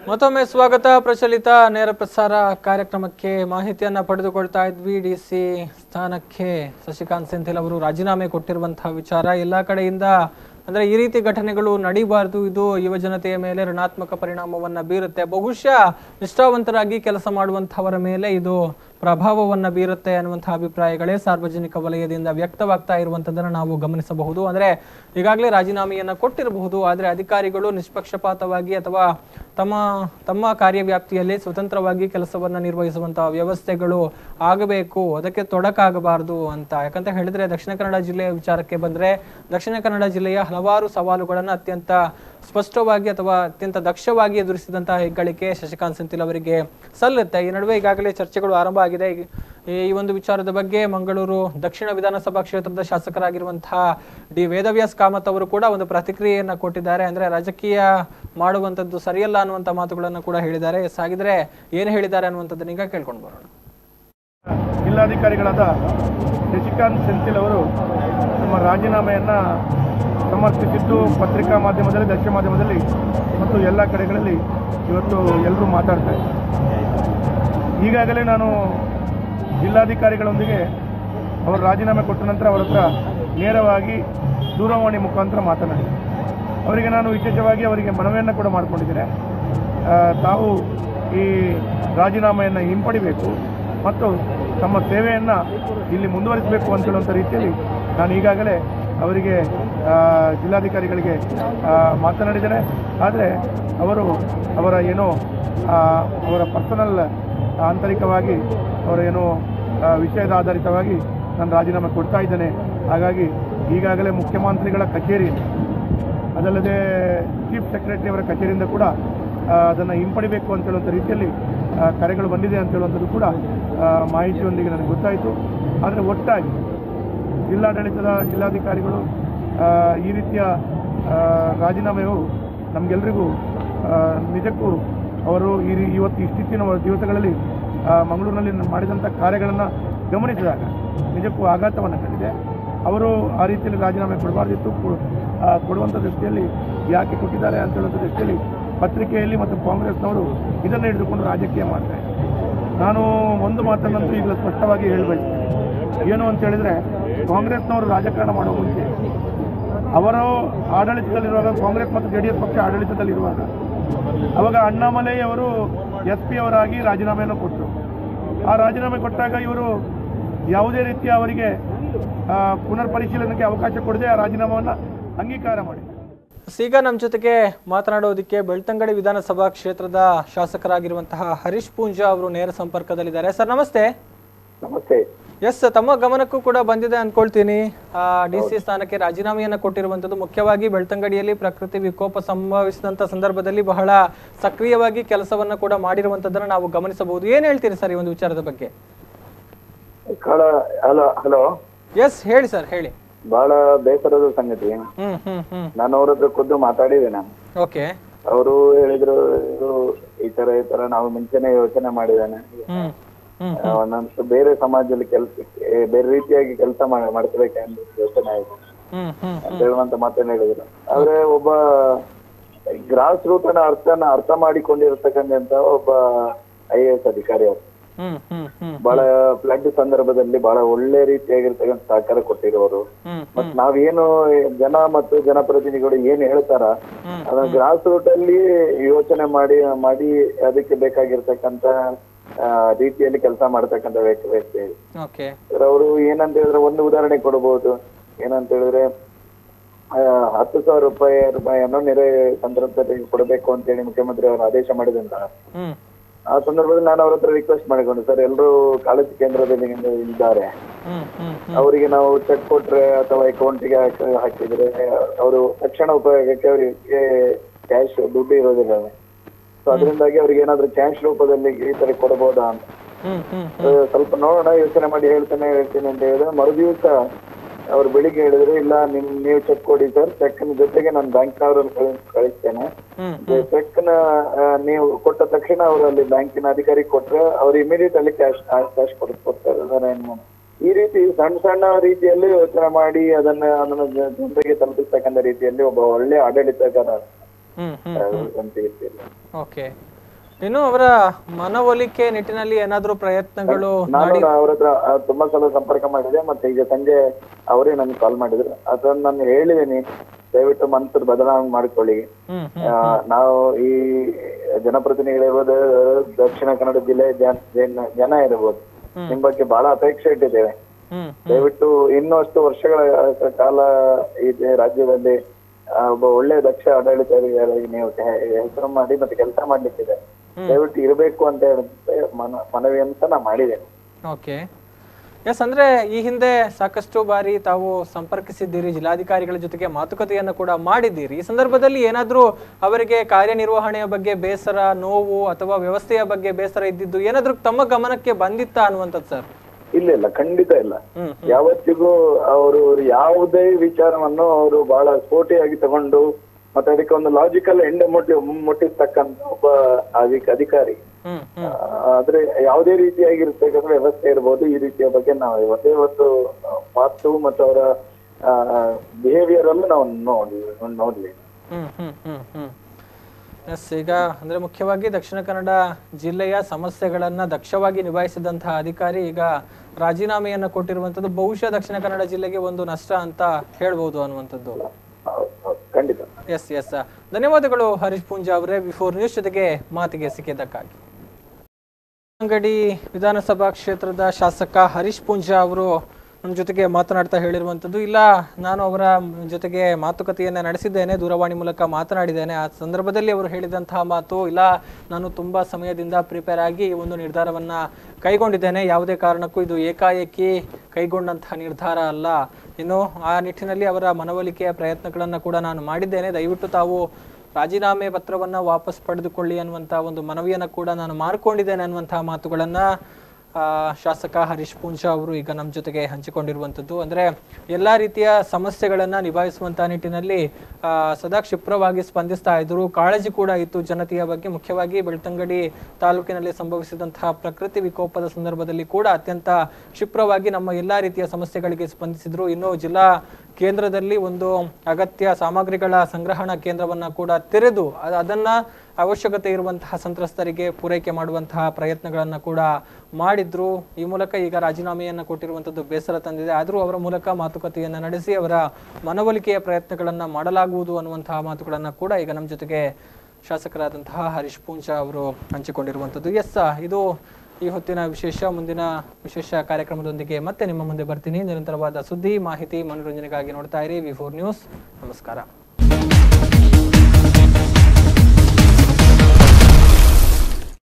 ಮತ್ತೊಮ್ಮೆ ಸ್ವಾಗತ ಪ್ರಚಲಿತ ನೇರ ಪ್ರಸಾರ ಕಾರ್ಯಕ್ರಮಕ್ಕೆ ಮಾಹಿತಿಯನ್ನ ಪಡೆದುಕೊಳ್ತಾ ಇದ್ವಿ ಡಿ ಸಿ ಸ್ಥಾನಕ್ಕೆ ಶಶಿಕಾಂತ್ ಸೆಂಥಿಲ್ ಅವರು ರಾಜೀನಾಮೆ ಕೊಟ್ಟಿರುವಂತಹ ವಿಚಾರ ಎಲ್ಲಾ ಕಡೆಯಿಂದ ಅಂದ್ರೆ ಈ ರೀತಿ ಘಟನೆಗಳು ನಡೀಬಾರದು ಇದು ಯುವ ಜನತೆಯ ಮೇಲೆ ಋಣಾತ್ಮಕ ಪರಿಣಾಮವನ್ನ ಬೀರುತ್ತೆ ಬಹುಶಃ ನಿಷ್ಠಾವಂತರಾಗಿ ಕೆಲಸ ಮಾಡುವಂತಹವರ ಮೇಲೆ ಇದು ಪ್ರಭಾವವನ್ನ ಬೀರುತ್ತೆ ಅನ್ನುವಂತಹ ಅಭಿಪ್ರಾಯಗಳೇ ಸಾರ್ವಜನಿಕ ವಲಯದಿಂದ ವ್ಯಕ್ತವಾಗ್ತಾ ಇರುವಂತದನ್ನ ನಾವು ಗಮನಿಸಬಹುದು ಅಂದ್ರೆ ಈಗಾಗಲೇ ರಾಜೀನಾಮೆಯನ್ನ ಕೊಟ್ಟಿರಬಹುದು ಆದ್ರೆ ಅಧಿಕಾರಿಗಳು ನಿಷ್ಪಕ್ಷಪಾತವಾಗಿ ಅಥವಾ ತಮ್ಮ ತಮ್ಮ ಕಾರ್ಯವ್ಯಾಪ್ತಿಯಲ್ಲಿ ಸ್ವತಂತ್ರವಾಗಿ ಕೆಲಸವನ್ನ ನಿರ್ವಹಿಸುವಂತಹ ವ್ಯವಸ್ಥೆಗಳು ಆಗಬೇಕು ಅದಕ್ಕೆ ತೊಡಕಾಗಬಾರದು ಅಂತ ಯಾಕಂತ ಹೇಳಿದ್ರೆ ದಕ್ಷಿಣ ಕನ್ನಡ ಜಿಲ್ಲೆಯ ವಿಚಾರಕ್ಕೆ ಬಂದ್ರೆ ದಕ್ಷಿಣ ಕನ್ನಡ ಜಿಲ್ಲೆಯ ಹಲವಾರು ಸವಾಲುಗಳನ್ನು ಅತ್ಯಂತ ಸ್ಪಷ್ಟವಾಗಿ ಅಥವಾ ಅತ್ಯಂತ ದಕ್ಷವಾಗಿ ಎದುರಿಸಿದಂತಹ ಹೆಗ್ಗಳಿಕೆ ಶಶಿಕಾಂತ್ ಸೆಂಥಿಲ್ ಅವರಿಗೆ ಸಲ್ಲುತ್ತೆ ಈ ನಡುವೆ ಈಗಾಗಲೇ ಚರ್ಚೆಗಳು ಆರಂಭ ಆಗಿದೆ ಈ- ಈ ಒಂದು ವಿಚಾರದ ಬಗ್ಗೆ ಮಂಗಳೂರು ದಕ್ಷಿಣ ವಿಧಾನಸಭಾ ಕ್ಷೇತ್ರದ ಶಾಸಕರಾಗಿರುವಂತಹ ಡಿ ವೇದವ್ಯಾಸ್ ಕಾಮತ್ ಅವರು ಕೂಡ ಒಂದು ಪ್ರತಿಕ್ರಿಯೆಯನ್ನ ಕೊಟ್ಟಿದ್ದಾರೆ ಅಂದ್ರೆ ರಾಜಕೀಯ ಮಾಡುವಂತದ್ದು ಸರಿಯಲ್ಲ ಅನ್ನುವಂತ ಮಾತುಗಳನ್ನು ಕೂಡ ಹೇಳಿದ್ದಾರೆ ಎಸ್ ಹಾಗಿದ್ರೆ ಏನು ಹೇಳಿದ್ದಾರೆ ಅನ್ನುವಂಥದ್ದನ್ನ ಈಗ ಕೇಳ್ಕೊಂಡು ಬರೋಣ ಜಿಲ್ಲಾಧಿಕಾರಿಗಳಾದ ಶಶಿಕಾಂತ್ ಸೆಂಥಿಲ್ ಅವರು ತಮ್ಮ ರಾಜೀನಾಮೆಯನ್ನು ಸಮರ್ಪಿಸಿದ್ದು ಪತ್ರಿಕಾ ಮಾಧ್ಯಮದಲ್ಲಿ ದೃಶ್ಯ ಮಾಧ್ಯಮದಲ್ಲಿ ಮತ್ತು ಎಲ್ಲ ಕಡೆಗಳಲ್ಲಿ ಇವತ್ತು ಎಲ್ಲರೂ ಮಾತಾಡ್ತಾ ಇದ್ದಾರೆ ಈಗಾಗಲೇ ನಾನು ಜಿಲ್ಲಾಧಿಕಾರಿಗಳೊಂದಿಗೆ ಅವರು ರಾಜೀನಾಮೆ ಕೊಟ್ಟ ನಂತರ ಅವರ ಹತ್ರ ನೇರವಾಗಿ ದೂರವಾಣಿ ಮುಖಾಂತರ ಮಾತನಾಡಿದೆ ಅವರಿಗೆ ನಾನು ವಿಶೇಷವಾಗಿ ಅವರಿಗೆ ಮನವಿಯನ್ನು ಕೂಡ ಮಾಡಿಕೊಂಡಿದ್ದೇನೆ ಆ, ತಾವು ಈ ರಾಜೀನಾಮೆಯನ್ನು ಹಿಂಪಡಿಬೇಕು ಮತ್ತು ತಮ್ಮ ಸೇವೆಯನ್ನು ಇಲ್ಲಿ ಮುಂದುವರಿಸಬೇಕು ಅಂತ ಹೇಳುವಂಥ ರೀತಿಯಲ್ಲಿ ನಾನು ಈಗಾಗಲೇ ಅವರಿಗೆ ಆ, ಜಿಲ್ಲಾಧಿಕಾರಿಗಳಿಗೆ ಆ, ಮಾತನಾಡಿದ್ದೇನೆ ಆದರೆ ಅವರು ಅವರ ಏನೋ ಆ, ಅವರ ಪರ್ಸನಲ್ ಆಂತರಿಕವಾಗಿ ಅವರ ಏನೋ ಆ, ವಿಷಯದ ಆಧಾರಿತವಾಗಿ ನಾನು ರಾಜೀನಾಮೆ ಕೊಡ್ತಾ ಇದ್ದೇನೆ ಹಾಗಾಗಿ ಈಗಾಗಲೇ ಮುಖ್ಯಮಂತ್ರಿಗಳ ಕಚೇರಿ ಅದಲ್ಲದೆ ಚೀಫ್ ಸೆಕ್ರೆಟರಿ ಅವರ ಕಚೇರಿಯಿಂದ ಕೂಡ ಅದನ್ನು ಹಿಂಪಡಿಬೇಕು ಅಂತ ಹೇಳುವಂಥ ರೀತಿಯಲ್ಲಿ ಆ, ಕರೆಗಳು ಬಂದಿದೆ ಅಂತ ಹೇಳುವಂಥದ್ದು ಕೂಡ ಆ, ಮಾಹಿತಿಯೊಂದಿಗೆ ನನಗೆ ಗೊತ್ತಾಯಿತು ಆದರೆ ಒಟ್ಟಾಗಿ ಜಿಲ್ಲಾಡಳಿತದ ಜಿಲ್ಲಾಧಿಕಾರಿಗಳು ಆ, ಈ ರೀತಿಯ ಆ, ರಾಜೀನಾಮೆಯು ನಮಗೆಲ್ಲರಿಗೂ ಆ, ನಿಜಕ್ಕೂ ಅವರು ಈ ರೀ- ಇವತ್ತು ಇಷ್ಟಿತ್ತಿನ ದಿವಸಗಳಲ್ಲಿ ಆ, ಮಂಗಳೂರಿನಲ್ಲಿ ಮಾಡಿದಂಥ ಕಾರ್ಯಗಳನ್ನು ಗಮನಿಸಿದಾಗ ನಿಜಕ್ಕೂ ಆಘಾತವನ್ನು ಕಂಡಿದೆ ಅವರು ಆ ರೀತಿಯಲ್ಲಿ ರಾಜೀನಾಮೆ ಕೊಡಬಾರ್ದಿತ್ತು ಕೊ- ಆ, ಕೊಡುವಂಥ ದೃಷ್ಟಿಯಲ್ಲಿ ಯಾಕೆ ಕೊಟ್ಟಿದ್ದಾರೆ ಅಂತ ಹೇಳುವಂಥ ದೃಷ್ಟಿಯಲ್ಲಿ ಪತ್ರಿಕೆಯಲ್ಲಿ ಮತ್ತು ಕಾಂಗ್ರೆಸ್ನವರು ಇದನ್ನು ಹಿಡಿದುಕೊಂಡು ರಾಜಕೀಯ ಮಾಡ್ತಾರೆ ನಾನು ಒಂದು ಮಾತನ್ನಂತೂ ಈಗ ಸ್ಪಷ್ಟವಾಗಿ ಹೇಳಬಯಸ್ತೇನೆ ಏನು ಅಂತ ಹೇಳಿದ್ರೆ ಕಾಂಗ್ರೆಸ್ನವರು ರಾಜಕಾರಣ ಮಾಡುವ ಮುಂಚೆ ಅವರು ಆಡಳಿತದಲ್ಲಿರುವಾಗ ಕಾಂಗ್ರೆಸ್ ಮತ್ತು ಜೆ ಡಿ ಎಸ್ ಪಕ್ಷ ಆಡಳಿತದಲ್ಲಿರುವಾಗ ಅವಾಗ ಅಣ್ಣಾಮಲೈ ಅವರು ಎಸ್ ಪಿ ಅವರಾಗಿ ರಾಜೀನಾಮೆಯನ್ನು ಕೊಟ್ಟರು ಆ ರಾಜೀನಾಮೆ ಕೊಟ್ಟಾಗ ಇವರು ಯಾವುದೇ ರೀತಿಯ ಅವರಿಗೆ ಆ, ಪುನರ್ ಪರಿಶೀಲನೆಗೆ ಅವಕಾಶ ಕೊಡದೆ ಆ ರಾಜೀನಾಮೆಯನ್ನು ಅಂಗೀಕಾರ ಮಾಡಿದರು ಈಗ ನಮ್ಮ ಜೊತೆಗೆ ಮಾತನಾಡೋದಕ್ಕೆ ಬೆಳ್ತಂಗಡಿ ವಿಧಾನಸಭಾ ಕ್ಷೇತ್ರದ ಶಾಸಕರಾಗಿರುವಂತಹ ಹರೀಶ್ ಪೂಂಜಾ ಅವರು ನೇರ ಸಂಪರ್ಕದಲ್ಲಿದ್ದಾರೆ ಸರ್ ನಮಸ್ತೆ ನಮಸ್ತೆ ಎಸ್ ತಮ್ಮ ಗಮನಕ್ಕೂ ಕೂಡ ಬಂದಿದೆ ಅನ್ಕೊಳ್ತೀನಿ ಡಿ ಸಿ ಸ್ಥಾನಕ್ಕೆ ರಾಜೀನಾಮೆಯನ್ನ ಕೊಟ್ಟಿರುವಂತದ್ದು ಮುಖ್ಯವಾಗಿ ಬೆಳ್ತಂಗಡಿಯಲ್ಲಿ ಪ್ರಕೃತಿ ವಿಕೋಪ ಸಂಭವಿಸಿದಂತ ಸಂದರ್ಭದಲ್ಲಿ ಬಹಳ ಸಕ್ರಿಯವಾಗಿ ಕೆಲಸವನ್ನ ಕೂಡ ಮಾಡಿರುವಂತದ್ದನ್ನ ನಾವು ಗಮನಿಸಬಹುದು ಏನ್ ಹೇಳ್ತೀರಿ ಸರ್ ಈ ಒಂದು ವಿಚಾರದ ಬಗ್ಗೆ ಕಾಳ ಹಲೋ ಹಲೋ ಎಸ್ ಹೇಳಿ ಸರ್ ಹೇಳಿ ಬಹಳ ಬೇಸರದ ಸಂಗತಿ ಹ್ಮ್ ಹ್ಮ್ ಹ್ಮ್ ನಾನು ಅವ್ರ ಹತ್ರ ಖುದ್ದು ಮಾತಾಡಿದೆ ನಾನು ಓಕೆ ಅವರು ಹೇಳಿದ್ರು ಇದು ಈ ತರ ಈ ತರ ನಾವು ಮುಂಚೆನೆ ಯೋಚನೆ ಮಾಡಿದಾನೆ ಹ್ಮ್ ಹ್ಮ್ ಒಂದೊಂದು ಬೇರೆ ಸಮಾಜದಲ್ಲಿ ಕೆಲಸ ಬೇರೆ ರೀತಿಯಾಗಿ ಕೆಲಸ ಮಾಡ್ಕೋಬೇಕಂತ ಯೋಚನೆ ಆಯ್ತು ಹ್ಮ್ ಹ್ಮ್ ಅಂತ ಹೇಳುವಂತ ಮಾತನ್ನ ಹೇಳಿದ್ರು ಆದ್ರೆ ಒಬ್ಬ ಗ್ರಾಸ್ ರೂಟ್ ಅನ್ನ ಅರ್ಥನ ಅರ್ಥ ಮಾಡಿಕೊಂಡಿರ್ತಕ್ಕಂಥ ಒಬ್ಬ ಐ ಎ ಎಸ್ ಅಧಿಕಾರಿ ಅವರು ಹ್ಮ್ ಹ್ಮ್ ಹ್ಮ್ ಬಹಳ ಫ್ಲಡ್ ಸಂದರ್ಭದಲ್ಲಿ ಬಹಳ ಒಳ್ಳೆ ರೀತಿಯಾಗಿರ್ತಕ್ಕಂಥ ಸಹಕಾರ ಕೊಟ್ಟಿರೋರು ಹ್ಮ್ ಮತ್ ನಾವೇನು ಜನ ಮತ್ತು ಜನಪ್ರತಿನಿಧಿಗಳು ಏನ್ ಹೇಳ್ತಾರ ಹ್ಮ್. ಅದನ್ನ ಗ್ರಾಸ್ ರೂಟ್ ಅಲ್ಲಿ ಯೋಚನೆ ಮಾಡಿ ಮಾಡಿ ಅದಕ್ಕೆ ಬೇಕಾಗಿರ್ತಕ್ಕಂತ ಆ, ರೀತಿಯಲ್ಲಿ ಕೆಲಸ ಮಾಡ್ತಕ್ಕಂಥ ವ್ಯಕ್ತಿ ವ್ಯಕ್ತಿ ಓಕೆ ಅವರು ಏನಂತ ಹೇಳಿದ್ರೆ ಒಂದು ಉದಾಹರಣೆ ಕೊಡಬಹುದು ಏನಂತ ಹೇಳಿದ್ರೆ ಆ, ಹತ್ತು ಸಾವಿರ ರೂಪಾಯಿ ರೂಪಾಯಿಯನ್ನು ನೆರೆ ಸಂದರ್ಭದಲ್ಲಿ ಕೊಡಬೇಕು ಅಂತ ಹೇಳಿ ಮುಖ್ಯಮಂತ್ರಿ ಅವರು ಆದೇಶ ಮಾಡಿದಂತ ಹ್ಮ್ ಆ ಸಂದರ್ಭದಲ್ಲಿ ನಾನು ಅವ್ರ ಹತ್ರ ರಿಕ್ವೆಸ್ಟ್ ಮಾಡಿಕೊಂಡು ಸರ್ ಎಲ್ಲರೂ ಕಾಳಜಿ ಕೇಂದ್ರದಲ್ಲಿ ಇದ್ದಾರೆ ಹ್ಮ್ ಹ್ಮ್ ಅವರಿಗೆ ನಾವು ಚೆಕ್ ಕೊಟ್ರೆ ಅಥವಾ ಅಕೌಂಟಿಗೆ ಹಾಕಿದ್ರೆ ಅವರು ತಕ್ಷಣ ಉಪಯೋಗಕ್ಕೆ ಅವರಿಗೆ ಕ್ಯಾಶ್ ದುಡ್ಡು ಇರೋದಿಲ್ಲ ಸೊ ಅದರಿಂದಾಗಿ ಅವ್ರಿಗೆ ಏನಾದ್ರು ಕ್ಯಾಶ್ ರೂಪದಲ್ಲಿ ಈ ತರ ಕೊಡಬಹುದಾ ಅಂತ ಹ್ಮ್ ಹ್ಮ್ So, ಸ್ವಲ್ಪ ನೋಡೋಣ ಯೋಚನೆ ಮಾಡಿ ಹೇಳ್ತೇನೆ ಹೇಳ್ತೀನಿ ಅಂತ ಹೇಳಿದ್ರೆ ಮರುದಿವಸ ಅವ್ರು ಬೆಳಿಗ್ಗೆ ಹೇಳಿದ್ರು ಇಲ್ಲ ನಿಮ್ ನೀವು ಚೆಕ್ ಕೊಡಿ ಸರ್ ಚೆಕ್ ಜೊತೆಗೆ ನಾನು ಬ್ಯಾಂಕ್ನವ್ರನ್ನ ಕಳಿಸ್ತೇನೆ ಹ್ಮ್ ಚೆಕ್ ನ ಆ, ನೀವು ಕೊಟ್ಟ ತಕ್ಷಣ ಅವರು ಅಲ್ಲಿ ಬ್ಯಾಂಕಿನ ಅಧಿಕಾರಿ ಕೊಟ್ರೆ ಅವ್ರು ಇಮಿಡಿಯೇಟ್ ಅಲ್ಲಿ ಕ್ಯಾಶ್ ಕ್ಯಾಶ್ ಕೊಡ್ತಾರೆ ಅದನ್ನ ಏನ್ ಮಾಡ್- ಈ ರೀತಿ ಸಣ್ಣ ಸಣ್ಣ ರೀತಿಯಲ್ಲಿ ಯೋಚನೆ ಮಾಡಿ ಅದನ್ನ ಅದನ್ನ ಜ- ಜನರಿಗೆ ತಲುಪಿಸ್ತಕ್ಕಂಥ ರೀತಿಯಲ್ಲಿ ಒಬ್ಬ ಒಳ್ಳೆ ಆಡಳಿತಗಾರ ಹ್ಮ್ ಹ್ಮ್ ಆ, ಅಂತ ಹೇಳ್ತೀನಿ. ಓಕೆ ಇನ್ನು ಅವರ ಮನವೊಲಿಕೆ ನಿಟ್ಟಿನಲ್ಲಿ ಏನಾದ್ರೂ ಪ್ರಯತ್ನಗಳು ನಾನು ಅವ್ರ ಹತ್ರ ಆ, ತುಂಬಾ ಸಲ ಸಂಪರ್ಕ ಮಾಡಿದೆ ಮತ್ತೆ ಈಗ ಸಂಜೆ ಅವರೇ ನನ್ಗೆ ಕಾಲ್ ಮಾಡಿದ್ರು ಅದನ್ನ ನಾನು ಹೇಳಿದೀನಿ ದಯವಿಟ್ಟು ಮನ್ಸರ್ ಬದಲಾವಣೆ ಮಾಡ್ಕೊಳ್ಳಿ ಹ್ಮ್ ಆ, ನಾವು ಈ ಜನಪ್ರತಿನಿಧಿಗಳಿರ್ಬೋದು ದಕ್ಷಿಣ ಕನ್ನಡ ಜಿಲ್ಲೆ ಜನ ಜನ- ಜನ ಇರ್ಬೋದು ನಿಮ್ ಬಗ್ಗೆ ಬಹಳ ಅಪೇಕ್ಷೆ ಇಟ್ಟಿದ್ದೇವೆ ಹ್ಮ್ ದಯವಿಟ್ಟು ಇನ್ನಷ್ಟು ವರ್ಷಗಳ ಕಾಲ ಇದೆ ರಾಜ್ಯದಲ್ಲಿ ಆ, ಒಬ್ಬ ಒಳ್ಳೆ ದಕ್ಷ ಆಡಳಿತಾಧಿಕಾರಿಯಾಗಿ ನೀವು ಹೆಸರು ಮಾಡಿ ಮತ್ತೆ ಕೆಲಸ ಮಾಡ್ಲಿಕ್ಕಿದೆ ದಯವಿಟ್ಟು ಇರಬೇಕು ಅಂತ ಹೇಳಿ ಮನ ಮನವಿ ಅಂತ ನಾ ಮಾಡಿದ್ದೇನೆ ಓಕೆ ಎಸ್ ಅಂದ್ರೆ ಈ ಹಿಂದೆ ಸಾಕಷ್ಟು ಬಾರಿ ತಾವು ಸಂಪರ್ಕಿಸಿದ್ದೀರಿ ಜಿಲ್ಲಾಧಿಕಾರಿಗಳ ಜೊತೆಗೆ ಮಾತುಕತೆಯನ್ನು ಕೂಡ ಮಾಡಿದ್ದೀರಿ ಈ ಸಂದರ್ಭದಲ್ಲಿ ಏನಾದ್ರೂ ಅವರಿಗೆ ಕಾರ್ಯನಿರ್ವಹಣೆಯ ಬಗ್ಗೆ ಬೇಸರ ನೋವು ಅಥವಾ ವ್ಯವಸ್ಥೆಯ ಬಗ್ಗೆ ಬೇಸರ ಇದ್ದಿದ್ದು ಏನಾದ್ರೂ ತಮ್ಮ ಗಮನಕ್ಕೆ ಬಂದಿತ್ತಾ ಅನ್ನುವಂಥದ್ದು ಸರ್ ಇಲ್ಲ ಇಲ್ಲ ಖಂಡಿತ ಇಲ್ಲ ಹ್ಮ್ ಯಾವತ್ತಿಗೂ ಅವರು ಯಾವುದೇ ವಿಚಾರವನ್ನು ಅವರು ಬಹಳ ಸ್ಫೋಟಿಯಾಗಿ ತಗೊಂಡು ಮತ್ತೆ ಅದಕ್ಕೆ ಒಂದು ಲಾಜಿಕಲ್ ಎಂಡ್ ಮುಟ್ಟಿ ಮುಟ್ಟಿಸ್ತಕ್ಕಂತ ಒಬ್ಬ ಅಧಿಕ ಅಧಿಕಾರಿ ಹ್ಮ್ ಆ, ಆದ್ರೆ ಯಾವುದೇ ರೀತಿಯಾಗಿರ್ತಕ್ಕಂಥ ವ್ಯವಸ್ಥೆ ಇರ್ಬೋದು ಈ ರೀತಿಯ ಬಗ್ಗೆ ನಾವು ಇವತ್ತೇ ಇವತ್ತು ಮಾತು ಮತ್ತು ಅವರ ಬಿಹೇವಿಯರ್ ಅನ್ನು ನಾವು ನೋಡಿ ನೋಡ್ಲಿ ಹ್ಮ್ ಹ್ಮ್ ಹ್ಮ್ ಹ್ಮ್ ಎಸ್ ಈಗ ಅಂದ್ರೆ ಮುಖ್ಯವಾಗಿ ದಕ್ಷಿಣ ಕನ್ನಡ ಜಿಲ್ಲೆಯ ಸಮಸ್ಯೆಗಳನ್ನ ದಕ್ಷವಾಗಿ ನಿಭಾಯಿಸಿದಂತಹ ಅಧಿಕಾರಿ ಈಗ ರಾಜೀನಾಮೆಯನ್ನ ಕೊಟ್ಟಿರುವಂತದ್ದು ಬಹುಶಃ ದಕ್ಷಿಣ ಕನ್ನಡ ಜಿಲ್ಲೆಗೆ ಒಂದು ನಷ್ಟ ಅಂತ ಹೇಳ್ಬೋದು ಅನ್ನುವಂಥದ್ದು ಹೌದು, ಹೌದು, ಖಂಡಿತ ಎಸ್ ಎಸ್ ಧನ್ಯವಾದಗಳು ಹರೀಶ್ ಪೂಂಜಾ ಅವರೇ ಬಿಫೋರ್ ನ್ಯೂಸ್ ಜೊತೆಗೆ ಮಾತಿಗೆ ಸಿಕ್ಕಿದ್ದಕ್ಕಾಗಿ ಅಂಗಡಿ ವಿಧಾನಸಭಾ ಕ್ಷೇತ್ರದ ಶಾಸಕ ಹರೀಶ್ ಪೂಂಜಾ ಅವರು ನಮ್ಮ ಜೊತೆಗೆ ಮಾತನಾಡ್ತಾ ಹೇಳಿರುವಂಥದ್ದು ಇಲ್ಲ ನಾನು ಅವರ ಜೊತೆಗೆ ಮಾತುಕತೆಯನ್ನು ನಡೆಸಿದ್ದೇನೆ ದೂರವಾಣಿ ಮೂಲಕ ಮಾತನಾಡಿದ್ದೇನೆ ಆ ಸಂದರ್ಭದಲ್ಲಿ ಅವರು ಹೇಳಿದಂತಹ ಮಾತು ಇಲ್ಲ ನಾನು ತುಂಬ ಸಮಯದಿಂದ ಪ್ರಿಪೇರ್ ಆಗಿ ಈ ಒಂದು ನಿರ್ಧಾರವನ್ನು ಕೈಗೊಂಡಿದ್ದೇನೆ ಯಾವುದೇ ಕಾರಣಕ್ಕೂ ಇದು ಏಕಾಏಕಿ ಕೈಗೊಂಡಂತಹ ನಿರ್ಧಾರ ಅಲ್ಲ ಇನ್ನು ಆ ನಿಟ್ಟಿನಲ್ಲಿ ಅವರ ಮನವೊಲಿಕೆಯ ಪ್ರಯತ್ನಗಳನ್ನು ಕೂಡ ನಾನು ಮಾಡಿದ್ದೇನೆ ದಯವಿಟ್ಟು ತಾವು ರಾಜೀನಾಮೆ ಪತ್ರವನ್ನ ವಾಪಸ್ ಪಡೆದುಕೊಳ್ಳಿ ಅನ್ನುವಂಥ ಒಂದು ಮನವಿಯನ್ನು ಕೂಡ ನಾನು ಮಾಡಿಕೊಂಡಿದ್ದೇನೆ ಅನ್ನುವಂತಹ ಮಾತುಗಳನ್ನ ಆ, ಶಾಸಕ ಹರೀಶ್ ಪೂಂಜಾ ಅವರು ಈಗ ನಮ್ಮ ಜೊತೆಗೆ ಹಂಚಿಕೊಂಡಿರುವಂಥದ್ದು ಅಂದ್ರೆ ಎಲ್ಲಾ ರೀತಿಯ ಸಮಸ್ಯೆಗಳನ್ನ ನಿಭಾಯಿಸುವಂತಹ ನಿಟ್ಟಿನಲ್ಲಿ ಆ, ಸದಾ ಕ್ಷಿಪ್ರವಾಗಿ ಸ್ಪಂದಿಸ್ತಾ ಇದ್ರು ಕಾಳಜಿ ಕೂಡ ಇತ್ತು ಜನತೆಯ ಬಗ್ಗೆ ಮುಖ್ಯವಾಗಿ ಬೆಳ್ತಂಗಡಿ ತಾಲೂಕಿನಲ್ಲಿ ಸಂಭವಿಸಿದಂತಹ ಪ್ರಕೃತಿ ವಿಕೋಪದ ಸಂದರ್ಭದಲ್ಲಿ ಕೂಡ ಅತ್ಯಂತ ಕ್ಷಿಪ್ರವಾಗಿ ನಮ್ಮ ಎಲ್ಲಾ ರೀತಿಯ ಸಮಸ್ಯೆಗಳಿಗೆ ಸ್ಪಂದಿಸಿದ್ರು ಇನ್ನು ಜಿಲ್ಲಾ ಕೇಂದ್ರದಲ್ಲಿ ಒಂದು ಅಗತ್ಯ ಸಾಮಗ್ರಿಗಳ ಸಂಗ್ರಹಣಾ ಕೇಂದ್ರವನ್ನ ಕೂಡ ತೆರೆದು ಅದ- ಅದನ್ನ ಅವಶ್ಯಕತೆ ಇರುವಂತಹ ಸಂತ್ರಸ್ತರಿಗೆ ಪೂರೈಕೆ ಮಾಡುವಂತಹ ಪ್ರಯತ್ನಗಳನ್ನ ಕೂಡ ಮಾಡಿದ್ರು ಈ ಮೂಲಕ ಈಗ ರಾಜೀನಾಮೆಯನ್ನ ಕೊಟ್ಟಿರುವಂತದ್ದು ಬೇಸರ ತಂದಿದೆ ಆದರೂ ಅವರ ಮೂಲಕ ಮಾತುಕತೆಯನ್ನ ನಡೆಸಿ ಅವರ ಮನವೊಲಿಕೆಯ ಪ್ರಯತ್ನಗಳನ್ನ ಮಾಡಲಾಗುವುದು ಅನ್ನುವಂತಹ ಮಾತುಗಳನ್ನ ಕೂಡ ಈಗ ನಮ್ಮ ಜೊತೆಗೆ ಶಾಸಕರಾದಂತಹ ಹರೀಶ್ ಪೂಂಜಾ ಅವರು ಹಂಚಿಕೊಂಡಿರುವಂಥದ್ದು ಎಸ್ ಇದು ಈ ಹೊತ್ತಿನ ವಿಶೇಷ ಮುಂದಿನ ವಿಶೇಷ ಕಾರ್ಯಕ್ರಮದೊಂದಿಗೆ ಮತ್ತೆ ನಿಮ್ಮ ಮುಂದೆ ಬರ್ತೀನಿ ನಿರಂತರವಾದ ಸುದ್ದಿ ಮಾಹಿತಿ ಮನೋರಂಜನೆಗಾಗಿ ನೋಡ್ತಾ ಇರಿ ವಿ ಫೋರ್ ನ್ಯೂಸ್ ನಮಸ್ಕಾರ